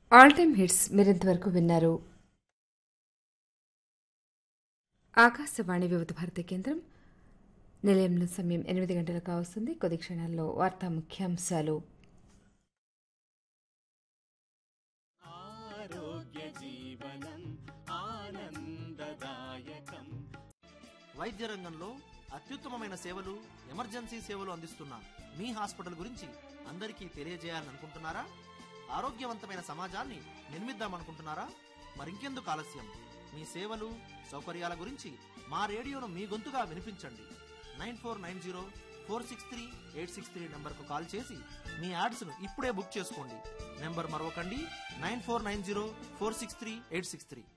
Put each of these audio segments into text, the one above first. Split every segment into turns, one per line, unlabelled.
all time hits మీరింతవరకు విన్నారు ఆకాశవాణి వివిధ భారతి కేంద్రం నిలయంలో సమయం ఎనిమిది గంటలకు కావస్తుంది కొద్ది క్షణాల్లో వార్తా ముఖ్యాంశాలు
ఆరోగ్య జీవనం ఆనందదాయకం
వైద్య రంగంలో అత్యుత్తమమైన సేవలు ఎమర్జెన్సీ సేవలు అందిస్తున్న మీ హాస్పిటల్ గురించి అందరికీ తెలియజేయాలనుకుంటున్నారా ఆరోగ్యవంతమైన సమాజాన్ని నిర్మిద్దామనుకుంటున్నారా మరింకెందుకు ఆలస్యం మీ సేవలు సౌకర్యాల గురించి మా రేడియోను మీ గొంతుగా వినిపించండి nine four nine zero four six three eight six three నెంబర్కు కాల్ చేసి మీ యాడ్స్ను ఇప్పుడే బుక్ చేసుకోండి నెంబర్ మరొకండి nine four nine zero four six three eight six three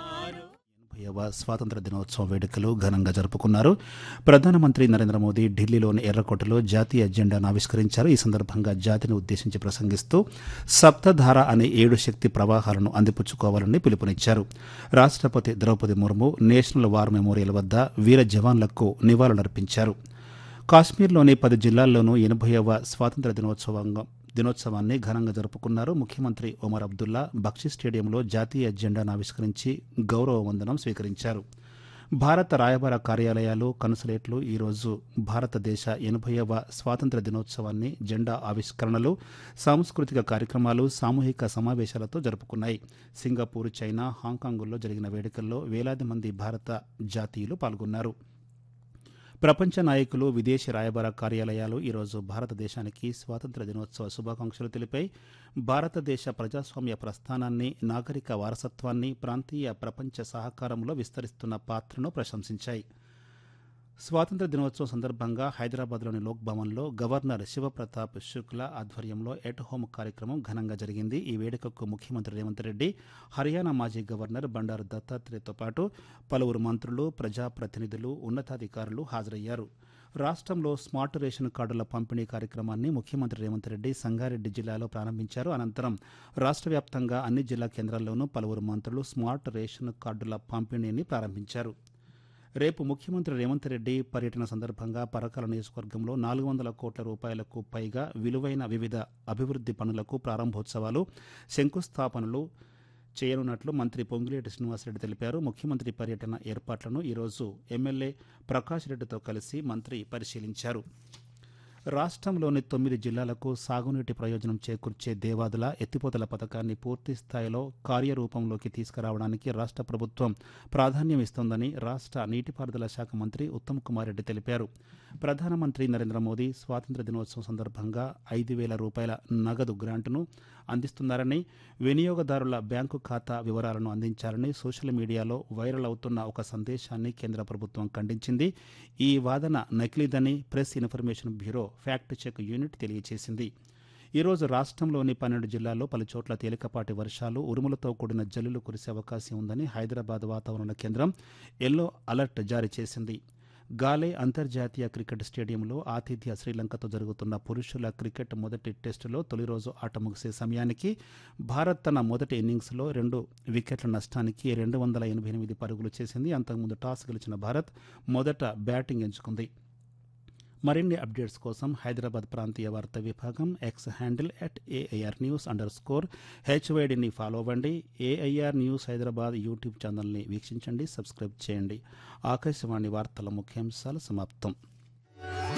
ఎనభైవ స్వాతంత్ర దినోత్సవ వేడుకలు ఘనంగా జరుపుకున్నారు ప్రధానమంత్రి నరేంద్ర మోదీ ఢిల్లీలోని ఎర్రకోటలో జాతీయ ఎజెండాను ఆవిష్కరించారు ఈ సందర్భంగా జాతిని ఉద్దేశించి ప్రసంగిస్తూ సప్తధార అనే ఏడు శక్తి ప్రవాహాలను అందిపుచ్చుకోవాలని పిలుపునిచ్చారు రాష్ట్రపతి Droupadi Murmu national war memorial వద్ద వీర జవాన్లకు నివాళులర్పించారు కాశ్మీర్లోని పది జిల్లాల్లోనూ ఎనభైవ స్వాతంత్ర దినోత్సవంగా దినోత్సవాన్ని ఘనంగా జరుపుకున్నారు ముఖ్యమంత్రి ఒమర్ అబ్దుల్లా బక్షి స్టేడియంలో జాతీయ జెండాను ఆవిష్కరించి గౌరవ వందనం స్వీకరించారు భారత రాయబార కార్యాలయాలు కన్సులేట్లు ఈరోజు భారతదేశ ఎనభైవ స్వాతంత్ర దినోత్సవాన్ని జెండా ఆవిష్కరణలు సాంస్కృతిక కార్యక్రమాలు సామూహిక సమావేశాలతో జరుపుకున్నాయి సింగపూర్ చైనా హాంకాంగుల్లో జరిగిన వేడుకల్లో వేలాది మంది భారత జాతీయులు పాల్గొన్నారు ప్రపంచ నాయకులు విదేశీ రాయబార కార్యాలయాలు ఈరోజు భారతదేశానికి స్వాతంత్ర దినోత్సవ శుభాకాంక్షలు తెలిపాయి భారతదేశ ప్రజాస్వామ్య ప్రస్థానాన్ని నాగరిక వారసత్వాన్ని ప్రాంతీయ ప్రపంచ సహకారంలో విస్తరిస్తున్న పాత్రను ప్రశంసించాయి స్వాతంత్ర దినోత్సవం సందర్భంగా హైదరాబాద్లోని లోక్ భవన్లో గవర్నర్ శివప్రతాప్ శుక్లా ఆధ్వర్యంలో ఎట్ హోమ్ కార్యక్రమం ఘనంగా జరిగింది ఈ వేడుకకు ముఖ్యమంత్రి రేవంత్ రెడ్డి హర్యానా మాజీ గవర్నర్ బండారు దత్తాత్రేయతో పాటు పలువురు మంత్రులు ప్రజాప్రతినిధులు ఉన్నతాధికారులు హాజరయ్యారు రాష్ట్రంలో స్మార్ట్ రేషన్ కార్డుల పంపిణీ కార్యక్రమాన్ని ముఖ్యమంత్రి రేవంత్ రెడ్డి సంగారెడ్డి జిల్లాలో ప్రారంభించారు అనంతరం రాష్ట్ర వ్యాప్తంగా అన్ని జిల్లా కేంద్రాల్లోనూ పలువురు మంత్రులు స్మార్ట్ రేషన్ కార్డుల పంపిణీని ప్రారంభించారు రేపు ముఖ్యమంత్రి రేవంత్ రెడ్డి పర్యటన సందర్భంగా పరకాల నియోజకవర్గంలో నాలుగు వందల కోట్ల రూపాయలకు పైగా విలువైన వివిధ అభివృద్ధి పనులకు ప్రారంభోత్సవాలు శంకుస్థాపనలు చేయనున్నట్లు మంత్రి పొంగిలేటి శ్రీనివాసరెడ్డి తెలిపారు ముఖ్యమంత్రి పర్యటన ఏర్పాట్లను ఈరోజు ఎమ్మెల్యే ప్రకాష్ రెడ్డితో కలిసి మంత్రి పరిశీలించారు రాష్ట్రంలోని తొమ్మిది జిల్లాలకు సాగునీటి ప్రయోజనం చేకూర్చే దేవాదుల ఎత్తిపోతల పథకాన్ని పూర్తి స్థాయిలో కార్యరూపంలోకి తీసుకురావడానికి రాష్ట్ర ప్రభుత్వం ప్రాధాన్యం ఇస్తోందని రాష్ట్ర నీటిపారుదల శాఖ మంత్రి ఉత్తమ్ కుమార్ రెడ్డి తెలిపారు ప్రధానమంత్రి నరేంద్ర మోదీ స్వాతంత్ర దినోత్సవం సందర్భంగా ఐదు వేల రూపాయల నగదు గ్రాంటును అందిస్తున్నారని వినియోగదారుల బ్యాంకు ఖాతా వివరాలను అందించాలని సోషల్ మీడియాలో వైరల్ అవుతున్న ఒక సందేశాన్ని కేంద్ర ప్రభుత్వం ఖండించింది ఈ వాదన నకిలీదని press information bureau fact check unit తెలియజేసింది ఈరోజు రాష్ట్రంలోని పన్నెండు జిల్లాల్లో పలుచోట్ల తేలికపాటి వర్షాలు ఉరుములతో కూడిన జల్లులు కురిసే అవకాశం ఉందని హైదరాబాద్ వాతావరణ కేంద్రం ఎల్లో అలర్ట్ జారీ చేసింది గాలే అంతర్జాతీయ క్రికెట్ స్టేడియంలో ఆతిథ్య శ్రీలంకతో జరుగుతున్న పురుషుల క్రికెట్ మొదటి టెస్టులో తొలి రోజు ఆట ముగిసే సమయానికి భారత్ తన మొదటి ఇన్నింగ్స్లో రెండు వికెట్ల నష్టానికి రెండు వందల ఎనభై ఎనిమిది పరుగులు చేసింది అంతకుముందు టాస్ గెలిచిన భారత్ మొదట బ్యాటింగ్ ఎంచుకుంది మరిన్ని అప్డేట్స్ కోసం హైదరాబాద్ ప్రాంతీయ వార్తా విభాగం X handle at AIR news underscore హెచ్వైడిని ఫాలో అవ్వండి ఏఐఆర్ న్యూస్ హైదరాబాద్ యూట్యూబ్ ఛానల్ని వీక్షించండి సబ్స్క్రైబ్ చేయండి ఆకాశవాణి వార్తల ముఖ్యాంశాలు సమాప్తం